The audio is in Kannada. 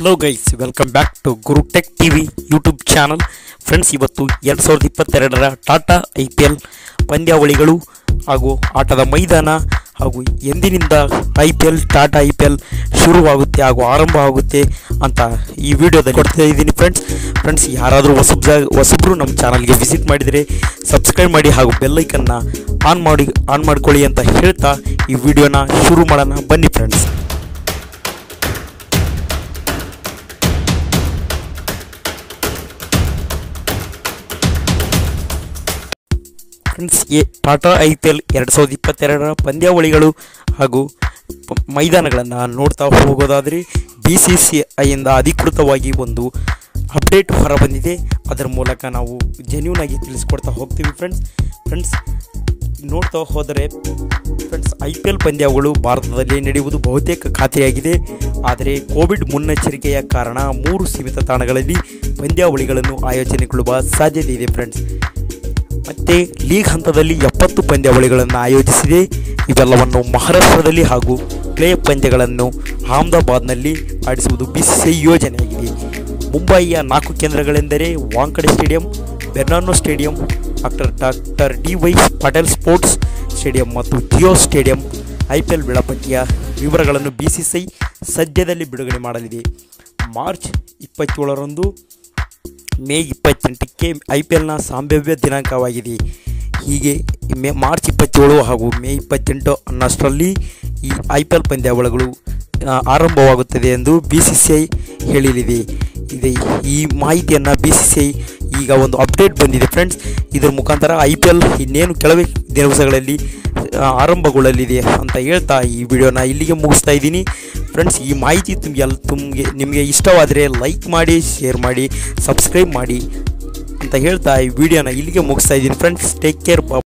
hello guys welcome back to Guru tech T V YouTube channel friends ಇವತ್ತು ಎರಡು ಸಾವಿರದ ಇಪ್ಪತ್ತೆರಡರ ಟಾಟಾ ಐ ಪಿ ಎಲ್ ಪಂದ್ಯಾವಳಿಗಳು ಹಾಗೂ ಆಟದ ಮೈದಾನ ಹಾಗೂ ಎಂದಿನಿಂದ I P L Tata I P L ಶುರುವಾಗುತ್ತೆ ಹಾಗೂ ಆರಂಭ ಆಗುತ್ತೆ ಅಂತ ಈ ವಿಡಿಯೋದಲ್ಲಿ ಕೊಡ್ತಾ ಇದ್ದೀನಿ ಫ್ರೆಂಡ್ಸ್ ಫ್ರೆಂಡ್ಸ್ ಯಾರಾದರೂ ಹೊಸಬ್ ಹೊಸಬ್ರು ನಮ್ಮ ಚಾನಲ್ಗೆ ವಿಸಿಟ್ ಮಾಡಿದರೆ ಸಬ್ಸ್ಕ್ರೈಬ್ ಮಾಡಿ ಹಾಗೂ ಬೆಲ್ಲೈಕನ್ನ ಆನ್ ಮಾಡಿ ಆನ್ ಮಾಡ್ಕೊಳ್ಳಿ ಅಂತ ಹೇಳ್ತಾ ಈ ವಿಡಿಯೋನ ಶುರು ಮಾಡೋಣ ಬನ್ನಿ friends friends a Tata I P L ಎರಡು ಸಾವಿರದ ಇಪ್ಪತ್ತೆರಡರ ಪಂದ್ಯಾವಳಿಗಳು ಹಾಗೂ ಪ- ಮೈದಾನಗಳನ್ನು ನೋಡ್ತಾ ಹೋಗೋದಾದರೆ ಬಿ ಸಿ ಸಿ ಐಯಿಂದ ಅಧಿಕೃತವಾಗಿ ಒಂದು ಅಪ್ಡೇಟ್ ಹೊರಬಂದಿದೆ ಅದರ ಮೂಲಕ ನಾವು ಜೆನ್ಯೂನ್ ಆಗಿ ತಿಳಿಸ್ಕೊಡ್ತಾ ಹೋಗ್ತೀವಿ ಫ್ರೆಂಡ್ಸ್ ಫ್ರೆಂಡ್ಸ್ ನೋಡ್ತಾ ಹೋದರೆ ಫ್ರೆಂಡ್ಸ್ ಐ ಪಿ ಎಲ್ ಪಂದ್ಯಗಳು ಭಾರತದಲ್ಲಿ ನಡೆಯುವುದು ಬಹುತೇಕ ಖಾತೆಯಾಗಿದೆ ಆದರೆ ಕೋವಿಡ್ ಮುನ್ನೆಚ್ಚರಿಕೆಯ ಕಾರಣ ಮೂರು ಸೀಮಿತ ತಾಣಗಳಲ್ಲಿ ಪಂದ್ಯಾವಳಿಗಳನ್ನು ಆಯೋಜನೆಗೊಳ್ಳುವ ಸಾಧ್ಯತೆ ಇದೆ ಫ್ರೆಂಡ್ಸ್ ಮತ್ತೆ ಲೀಗ್ ಹಂತದಲ್ಲಿ ಎಪ್ಪತ್ತು ಪಂದ್ಯಾವಳಿಗಳನ್ನು ಆಯೋಜಿಸಿದೆ ಇವೆಲ್ಲವನ್ನು ಮಹಾರಾಷ್ಟ್ರದಲ್ಲಿ ಹಾಗೂ ಪ್ಲೇ ಪಂದ್ಯಗಳನ್ನು ಅಹಮದಾಬಾದ್ನಲ್ಲಿ ಆಡಿಸುವುದು ಬಿಸಿಸಿಐ ಯೋಜನೆಯಾಗಿದೆ ಮುಂಬಯಿಯ ನಾಲ್ಕು ಕೇಂದ್ರಗಳೆಂದರೆ Wankhede stadium Brabourne stadium doctor doctor D Y Patil sports stadium ಮತ್ತು Jio stadium I P L ವೇಳಾಪಟ್ಟಿಯ ವಿವರಗಳನ್ನು ಬಿಸಿಸಿಐ ಸದ್ಯದಲ್ಲಿ ಬಿಡುಗಡೆ ಮಾಡಲಿದೆ ಮಾರ್ಚ್ ಇಪ್ಪತ್ತೇಳರಂದು ಮೇ ಇಪ್ಪತ್ತೆಂಟಕ್ಕೆ ಐ ಪಿ ಎಲ್ನ ಸಂಭಾವ್ಯ ದಿನಾಂಕವಾಗಿದೆ ಹೀಗೆ ಮೇ ಮಾರ್ಚ್ ಇಪ್ಪತ್ತೇಳು ಹಾಗೂ ಮೇ ಇಪ್ಪತ್ತೆಂಟು ಅನ್ನಷ್ಟರಲ್ಲಿ ಈ ಐ ಪಿ ಎಲ್ ಪಂದ್ಯಾವಳಿಗಳು ಆ, ಆರಂಭವಾಗುತ್ತದೆ ಎಂದು ಬಿ ಸಿ ಸಿ ಐ ಹೇಳಲಿದೆ ಇದೆ ಈ ಮಾಹಿತಿಯನ್ನು ಬಿ ಸಿ ಸಿ ಐ ಈಗ ಒಂದು ಅಪ್ಡೇಟ್ ಬಂದಿದೆ ಫ್ರೆಂಡ್ಸ್ ಇದರ ಮುಖಾಂತರ ಐ ಪಿ ಎಲ್ ಇನ್ನೇನು ಕೆಲವೇ ದಿವಸಗಳಲ್ಲಿ ಆ, ಆರಂಭಗೊಳ್ಳಲಿದೆ ಅಂತ ಹೇಳ್ತಾ ಈ ವಿಡಿಯೋನ ಇಲ್ಲಿಗೆ ಮುಗಿಸ್ತಾ ಇದ್ದೀನಿ ಫ್ರೆಂಡ್ಸ್ ಈ ಮಾಹಿತಿ ನಿಮಗೆ ಎಲ್ಲ ತುಮ್ಗೆ ನಿಮಗೆ ಇಷ್ಟವಾದರೆ ಲೈಕ್ ಮಾಡಿ ಶೇರ್ ಮಾಡಿ ಸಬ್ಸ್ಕ್ರೈಬ್ ಮಾಡಿ ಅಂತ ಹೇಳ್ತಾ ಈ ವಿಡಿಯೋನ ಇಲ್ಲಿಗೆ ಮುಗಿಸ್ತಾ ಇದ್ದೀನಿ ಫ್ರೆಂಡ್ಸ್ ಟೇಕ್ ಕೇರ್